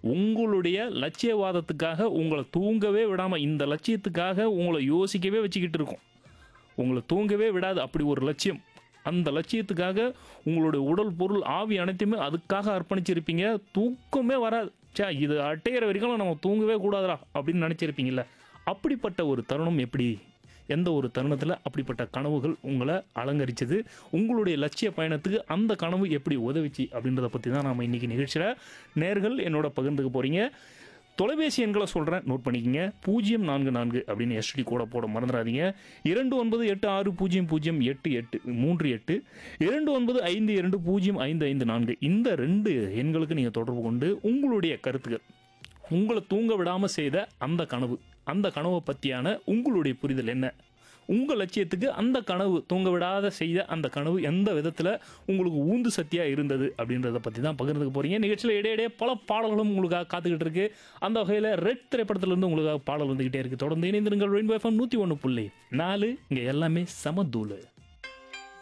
உங்களுடைய லட்சியவாதத்துக்காக உங்களை தூங்கவே விடாமல் இந்த லட்சியத்துக்காக உங்களை யோசிக்கவே வச்சுக்கிட்டு இருக்கும் உங்களை தூங்கவே விடாது அப்படி ஒரு லட்சியம் அந்த லட்சியத்துக்காக உங்களுடைய உடல் பொருள் ஆவி அனைத்துமே அதுக்காக அர்ப்பணிச்சிருப்பீங்க தூக்கமே வராது சே இது அட்டையிற வரைக்கும் நம்ம தூங்கவே கூடாதுடா அப்படின்னு நினச்சிருப்பீங்கல்ல அப்படிப்பட்ட ஒரு தருணம் எப்படி எந்த ஒரு தருணத்தில் அப்படிப்பட்ட கனவுகள் உங்களை அலங்கரிச்சது உங்களுடைய லட்சிய பயணத்துக்கு அந்த கனவு எப்படி உதவிச்சு அப்படின்றத பற்றி தான் நாம் இன்றைக்கி நிகழ்ச்சியில் நேர்கள் என்னோட பகிர்ந்துக்க போகிறீங்க தொலைபேசி எண்களை சொல்கிறேன் நோட் பண்ணிக்கங்க பூஜ்ஜியம் நான்கு நான்கு அப்படின்னு எஸ்டி கூட போட மறந்துடாதீங்க இரண்டு ஒன்பது எட்டு ஆறு பூஜ்ஜியம் பூஜ்ஜியம் எட்டு எட்டு மூன்று எட்டு இரண்டு ஒன்பது ஐந்து இரண்டு பூஜ்ஜியம் ஐந்து ஐந்து நான்கு இந்த ரெண்டு எண்களுக்கு நீங்கள் தொடர்பு கொண்டு உங்களுடைய கருத்துக்கள் உங்களை தூங்க விடாமல் செய்த அந்த கனவு அந்த கனவை பற்றியான உங்களுடைய புரிதல் என்ன உங்கள் லட்சியத்துக்கு அந்த கனவு தூங்க விடாத செய்த அந்த கனவு எந்த விதத்தில் உங்களுக்கு ஊந்து சக்தியாக இருந்தது அப்படின்றத பற்றி தான் பகிர்ந்துக்க போகிறீங்க நிகழ்ச்சியில் இடையிடையே பல பாடல்களும் உங்களுக்காக காத்துக்கிட்டு இருக்கு அந்த வகையில் ரெட் திரைப்படத்திலிருந்து உங்களுக்காக பாடல் வந்துக்கிட்டே இருக்கு தொடர்ந்து இணைந்திருங்கள் ரெயின்போ எஃப்எம் நூற்றி ஒன்று புள்ளி நாலு இங்கே எல்லாமே சமதூளு